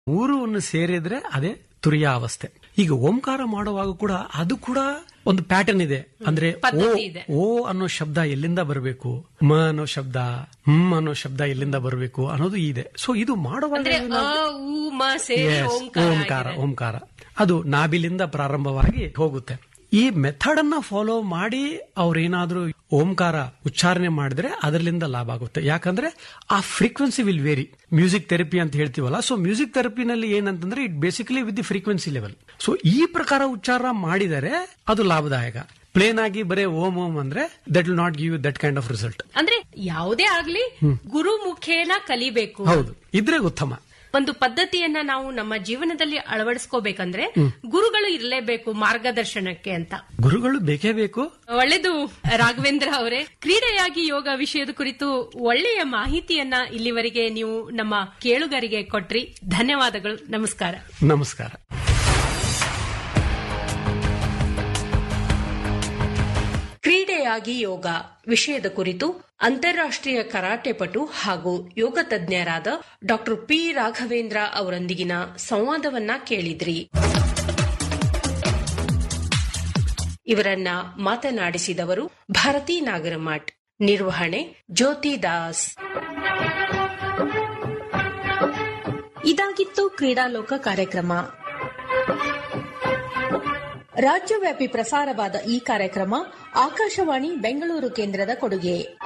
ಮೂರನ್ನು ಸೇರಿದ್ರೆ ಅದೇ ತುರಿಯಾವಸ್ಥೆ ಈಗ ಓಂಕಾರ ಮಾಡುವಾಗ ಕೂಡ ಅದು ಕೂಡ ಒಂದು ಪ್ಯಾಟರ್ನ್ ಇದೆ ಅಂದ್ರೆ ಓ ಪದ್ಧತಿ ಇದೆ. ಓ ಅನ್ನೋ ಶಬ್ದ ಎಲ್ಲಿಂದ ಬರಬೇಕು ಮ ಅನ್ನೋ ಶಬ್ದ ಹ್ಮ್ ಅನ್ನೋ ಶಬ್ದ ಎಲ್ಲಿಂದ ಬರಬೇಕು ಅನ್ನೋದು ಇದೆ ಸೊ ಇದು ಮಾಡುವಾಗ ಅಂದ್ರೆ ಏನು ಅ ನಾವು- ಉ ಮ ಸೇರಿ Yes, ಓಂಕಾರ ಓಂಕಾರ ಆಗಿದೆ. ಓಂಕಾರ ಅದು ನಾಭಿಲಿಂದ ಪ್ರಾರಂಭವಾಗಿ ಹೋಗುತ್ತೆ ಈ ಮೆಥಡ್ ಅನ್ನ ಫಾಲೋ ಮಾಡಿ ಅವ್ರೇನಾದ್ರೂ ಓಂಕಾರ ಉಚ್ಚಾರಣೆ ಮಾಡಿದ್ರೆ ಅದರಿಂದ ಲಾಭ ಆಗುತ್ತೆ ಯಾಕಂದ್ರೆ ಆ frequency will vary music therapy ಅಂತ ಹೇಳ್ತೀವಲ್ಲ ಸೊ ಮ್ಯೂಸಿಕ್ ಥೆರಪಿನಲ್ಲಿ ಏನಂತಂದ್ರೆ it basically with the frequency level so ಈ ಪ್ರಕಾರ ಉಚ್ಚಾರ ಮಾಡಿದರೆ ಅದು ಲಾಭದಾಯಕ ಪ್ಲೇನ್ ಆಗಿ ಬರೇ ಓಂ ಓಂ ಅಂದ್ರೆ that will not give that kind of result ಅಂದ್ರೆ ಯಾವುದೇ ಆಗ್ಲಿ ಗುರು ಮುಖೇನ ಕಲಿಬೇಕು ಹೌದು ಇದ್ರೆ ಉತ್ತಮ ಒಂದು ಪದ್ಧತಿಯನ್ನ ನಾವು ನಮ್ಮ ಜೀವನದಲ್ಲಿ ಅಳವಡಿಸ್ಕೋಬೇಕಂದ್ರೆ ಗುರುಗಳು ಇರಲೇಬೇಕು ಮಾರ್ಗದರ್ಶನಕ್ಕೆ ಅಂತ ಗುರುಗಳು ಬೇಕೇ ಬೇಕು ಒಳ್ಳೆದು ರಾಘವೇಂದ್ರ ಅವರೇ ಕ್ರೀಡೆಯಾಗಿ ಯೋಗ ವಿಷಯದ ಕುರಿತು ಒಳ್ಳೆಯ ಮಾಹಿತಿಯನ್ನ ಇಲ್ಲಿವರೆಗೆ ನೀವು ನಮ್ಮ ಕೇಳುಗರಿಗೆ ಕೊಟ್ರಿ ಧನ್ಯವಾದಗಳು ನಮಸ್ಕಾರ ನಮಸ್ಕಾರ ಕ್ರೀಡೆಯಾಗಿ ಯೋಗ ವಿಷಯದ ಕುರಿತು ಅಂತಾರಾಷ್ಟ್ರೀಯ ಕರಾಟೆ ಪಟು ಹಾಗೂ ಯೋಗ ತಜ್ಞರಾದ ಡಾಕ್ಟರ್ ಪಿ ರಾಘವೇಂದ್ರ ಅವರೊಂದಿಗಿನ ಸಂವಾದವನ್ನ ಕೇಳಿದ್ರಿ ಇವರನ್ನ ಮಾತನಾಡಿಸಿದವರು ಭಾರತಿ ನಾಗರಮಠ್ ನಿರ್ವಹಣೆ ಜ್ಯೋತಿ ದಾಸ್ ಇದಾಗಿತ್ತು ಕ್ರೀಡಾಲೋಕ ಕಾರ್ಯಕ್ರಮ ರಾಜ್ಯವ್ಯಾಪಿ ಪ್ರಸಾರವಾದ ಈ ಕಾರ್ಯಕ್ರಮ ಆಕಾಶವಾಣಿ ಬೆಂಗಳೂರು ಕೇಂದ್ರದ ಕೊಡುಗೆ